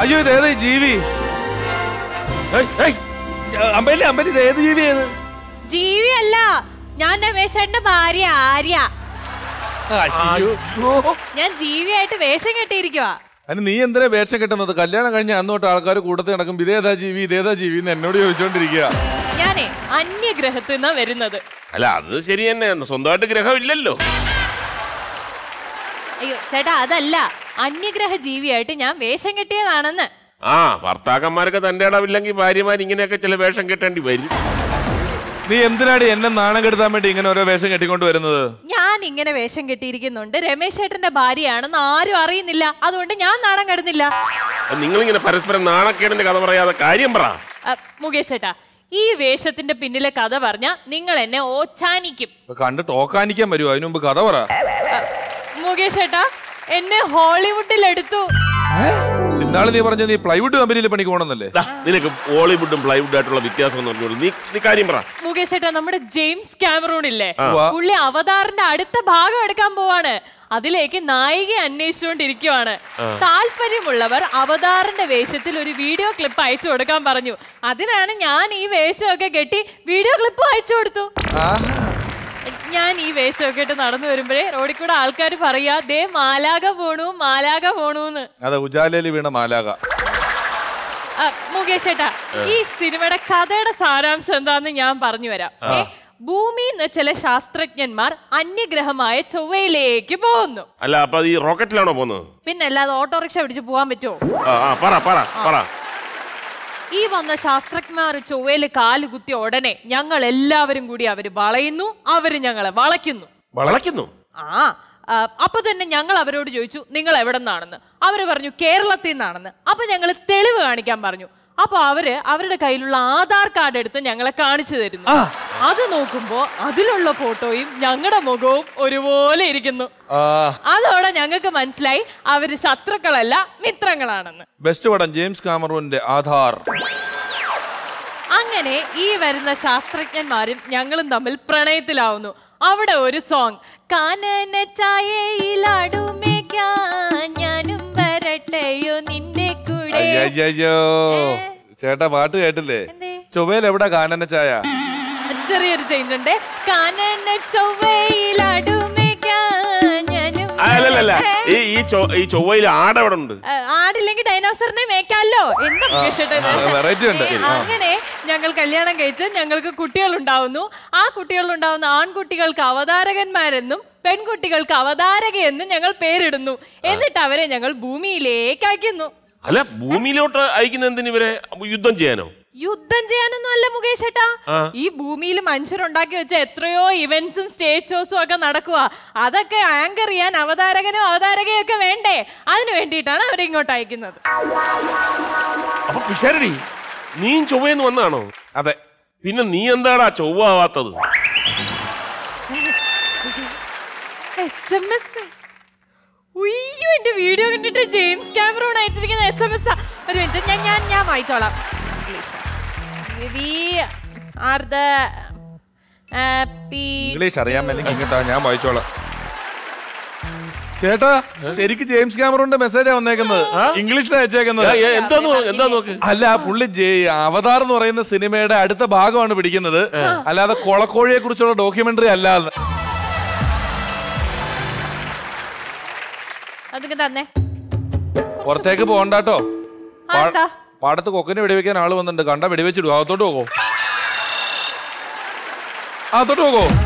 അയ്യോ ഇത് ഏതാ ഈ ജീവി ഏയ്, ഏയ്, അമ്പലി അമ്പലി ഇത് ഏത് ജീവി ഏത് ജീവി അല്ല ഞാൻ രമേശേട്ടന്റെ ഭാര്യ ആര്യ അയ്യോ ഞാൻ ജീവിയായിട്ട് വേഷം കെട്ടിയിരിക്കുവാ അതിന് നീ എന്തിനാ വേഷം കെട്ടുന്നത് കല്യാണം കഴിഞ്ഞ അന്ന് തൊട്ട് ആൾക്കാർ കൂട്ടത്തിൽ നടക്കും ഇതേതാ ജീവി ഇതേതാ ജീവി എന്ന് എന്നോട് ചോദിച്ചോണ്ടിരിക്കുക ഞാനേ അന്യഗ്രഹത്തിൽ നിന്നാ വരുന്നത് അല്ല അത് ശരി തന്നെ സ്വന്തമായിട്ട് ഗ്രഹം ഇല്ലല്ലോ അയ്യോ ചേട്ടാ അതല്ല അന്യഗ്രഹ ജീവിയായിട്ട് ഞാൻ വേഷം കെട്ടിയതാണെന്ന് ആ ഭർത്താക്കന്മാരൊക്കെ തന്റെ ഇടവില്ലെങ്കിൽ ഭാര്യമാർ ഇങ്ങനെയൊക്കെ ചില വേഷം കെട്ടേണ്ടി വരും നീ എന്തിനാടി എന്നെ നാണം കെടുത്താൻ വേണ്ടി ഇങ്ങനെ ഓരോ വേഷം കെട്ടിക്കൊണ്ട് വരുന്നത് ഞാൻ ഇങ്ങനെ വേഷം കെട്ടിയിരിക്കുന്നുണ്ട് രമേശ് ചേട്ടന്റെ ഭാര്യയാണെന്ന് ആരും അറിയുന്നില്ല അതുകൊണ്ട് ഞാൻ നാണം കെടുന്നില്ല അപ്പൊ നിങ്ങളിങ്ങനെ പരസ്പരം നാണക്കേടിന്റെ കഥ പറയാതെ കാര്യം പറ അ, മുകേഷ് ചേട്ടാ ഈ വേഷത്തിന്റെ പിന്നിലെ കഥ പറഞ്ഞ നിങ്ങൾ എന്നെ ഓച്ചാനിക്കും ഇപ്പൊ കണ്ടിട്ട് ഓക്കാനിക്കാൻ വരുമോ അതിനു മുമ്പ് കഥ പറ അ, മുകേഷ് ചേട്ടാ എന്നെ ഹോളിവുഡിൽ എടുത്തു ഇന്നാള് നീ പറഞ്ഞ നീ പ്ലൈവുഡ് കമ്പനിയിൽ പണിക്ക് പോകണമെന്നല്ലേ ദാ, നിനക്ക് ബോളിവുഡും പ്ലൈവുഡും ആയിട്ടുള്ള വ്യത്യാസം എന്ന് പറഞ്ഞോളൂ നീ നീ കാര്യം പറ മുകേഷ് ചേട്ടാ നമ്മുടെ ജെയിംസ് കാമറൂൺ ഇല്ലേ ഉവ്വ. പുള്ളി അവതാറിന്റെ അടുത്ത ഭാഗം എടുക്കാൻ പോവാണ് അതിലേക്ക് നായികയെ അന്വേഷിച്ചുകൊണ്ടിരിക്കുവാണ് താല്പര്യമുള്ളവർ അവതാറിന്റെ വേഷത്തിൽ ഒരു വീഡിയോ ക്ലിപ്പ് അയച്ചു കൊടുക്കാൻ പറഞ്ഞു അതിനാണ് ഞാൻ ഈ വേഷമൊക്കെ കെട്ടി വീഡിയോ ക്ലിപ്പ് അയച്ചു കൊടുത്തു ഞാൻ ഈ വേഷമൊക്കെ ഇട്ട് നടന്നു വരുമ്പോഴേ റോഡിൽ കൂടെ ആൾക്കാർ പറയാ ദേ മാലാക പോണു മാലാക പോണൂന്ന് അതെ ഉജാലയിൽ വീണ മാലാക ആ, മുകേഷ് ചേട്ടാ ഈ സിനിമയുടെ കഥയുടെ സാരാംശം എന്താന്ന് ഞാൻ പറഞ്ഞു വരാം ഏ, ഭൂമിയിൽ നിന്ന് ചില ശാസ്ത്രജ്ഞന്മാർ അന്യഗ്രഹമായ ചൊവ്വയിലേക്ക് പോകുന്നു അല്ല അപ്പൊ അത് ഈ റോക്കറ്റിലാണോ പോകുന്നത് പിന്നെ അല്ലാതെ ഓട്ടോറിക്ഷ പിടിച്ച് പോകാൻ പറ്റുമോ ആ ആ പറ പറ പറ ഈ വന്ന ശാസ്ത്രജ്ഞന്മാർ ചൊവ്വയിൽ കാല് കുത്തിയ ഉടനെ ഞങ്ങൾ എല്ലാവരും കൂടി അവര് വളയുന്നു അവര് ഞങ്ങളെ വളയ്ക്കുന്നു വളയ്ക്കുന്നു ആ ആ, അപ്പൊ തന്നെ ഞങ്ങൾ അവരോട് ചോദിച്ചു നിങ്ങൾ എവിടെ നിന്നാണെന്ന് അവര് പറഞ്ഞു കേരളത്തിൽ നിന്നാണെന്ന് അപ്പൊ ഞങ്ങൾ തെളിവ് കാണിക്കാൻ പറഞ്ഞു അപ്പൊ അവര് അവരുടെ കയ്യിലുള്ള ആധാർ കാർഡ് എടുത്ത് ഞങ്ങളെ കാണിച്ചു തരുന്നു അത് നോക്കുമ്പോ അതിലുള്ള ഫോട്ടോയും ഞങ്ങളുടെ മുഖവും ഒരുപോലെ ഇരിക്കുന്നു ആ അതോടെ ഞങ്ങൾക്ക് മനസ്സിലായി അവര് ശത്രുക്കളല്ല മിത്രങ്ങളാണെന്ന് ബെസ്റ്റ് പടം ജെയിംസ് കാമറൂന്റെ ആധാർ അങ്ങനെ ഈ വരുന്ന ശാസ്ത്രജ്ഞന്മാരും ഞങ്ങളും തമ്മിൽ പ്രണയത്തിലാവുന്നു അവിടെ ഒരു സോങ് കാനന ചായയിലാടുമേക്കാൻ ഞാനും വരട്ടെയോ നിന്റെ കൂടെ അയ്യോ ചേട്ടാ പാട്ട് കേട്ടില്ലേ എന്തേ? ചൊവ്വയിൽ എവിടെ കാനന ചായ ചെറിയൊരു ചേഞ്ച് ഉണ്ട് കാനന ചൊവ്വയിലാടുമേക്കാൻ ഞാനും അല്ലല്ല വരട്ടെ. ഈ ഈ ചൊ- ഈ ചൊവ്വയിൽ ആട് എവിടെ ഉണ്ട് ആ, ആടില്ലെങ്കിൽ ഡൈനോസറിനെ മേക്കാലോ എന്താ മുകേഷേട്ടാ ഇത്? ആ, variety ഉണ്ട്. ഏ, അങ്ങനെ ഞങ്ങൾ കല്യാണം കഴിച്ച് ഞങ്ങൾക്ക് കുട്ടികൾ ഉണ്ടാവുന്നു ആ കുട്ടികൾ ഉണ്ടാവുന്ന ആൺകുട്ടികൾക്ക് അവതാരകന്മാരെന്നും പെൺകുട്ടികൾക്ക് അവതാരകയെന്നും ഞങ്ങൾ പേരിടുന്നു എന്നിട്ട് അവരെ ഞങ്ങൾ ഭൂമിയിലേക്ക് അയക്കുന്നു അല്ല ഭൂമിയിലോട്ട് അയക്കുന്ന എന്തിന് ഇവരെ യുദ്ധം ചെയ്യാനോ യുദ്ധം ചെയ്യാനൊന്നും അല്ല മുകേഷ് ചേട്ടാ ആ. ഈ ഭൂമിയിൽ മനുഷ്യരുണ്ടാക്കി വെച്ച എത്രയോ ഇവന്റ്സും സ്റ്റേജ് ഷോസും ഒക്കെ നടക്കുക അതൊക്കെ ആങ്കർ ചെയ്യാൻ അവതാരകനും അവതാരകയും ഒക്കെ വേണ്ടേ അതിനു വേണ്ടിയിട്ടാണ് അവരെ ഇങ്ങോട്ട് അയക്കുന്നത് അപ്പൊ പിഷാരടി നീ ചൊവ്വയെന്ന് വന്നാണോ അതെ പിന്നെ നീ എന്താടാ ചൊവ്വ ആവാത്തത് എസ് എം എസ് ഉയ്യോ എന്റെ വീഡിയോ കണ്ടിട്ട് ജെയിംസ് ക്യാമറോൺ അയച്ചിരിക്കുന്ന എസ് എം എസ് ഒരു മിനിറ്റ് ഞാൻ ഞാൻ ഞാൻ വായിച്ചോളാം വി ആർ ദ ഇംഗ്ലീഷ് അറിയാമല്ലെങ്കിൽ ഇങ്ങോട്ടാ ഞാൻ വായിച്ചോളാം ചേട്ടാ ശരിക്കും ജെയിംസ് ക്യാമറോന്റെ മെസ്സേജാ വന്നേക്കുന്നത് ഇംഗ്ലീഷിലാണ് അയച്ചേക്കുന്നത് ഏ, ഏ, എന്താ നോ- എന്താ നോക്ക് അല്ല ആ പുള്ളി ജെ- അവതാർ എന്ന് പറയുന്ന സിനിമയുടെ അടുത്ത ഭാഗമാണ് പിടിക്കുന്നത് അല്ലാതെ കൊളക്കോഴിയെ കുറിച്ചുള്ള ഡോക്യുമെന്ററി അല്ലാതെ അതിങ്ങ് തന്നെ പുറത്തേക്ക് പോകണ്ടാട്ടോ ആ, എന്താ പാടത്ത് കൊക്കിനെ വെടിവെക്കാൻ ആള് വന്നിട്ടുണ്ട് കണ്ട വെടിവെച്ചിടും അകത്തോട്ട് പോകോ അകത്തോട്ട് പോകോ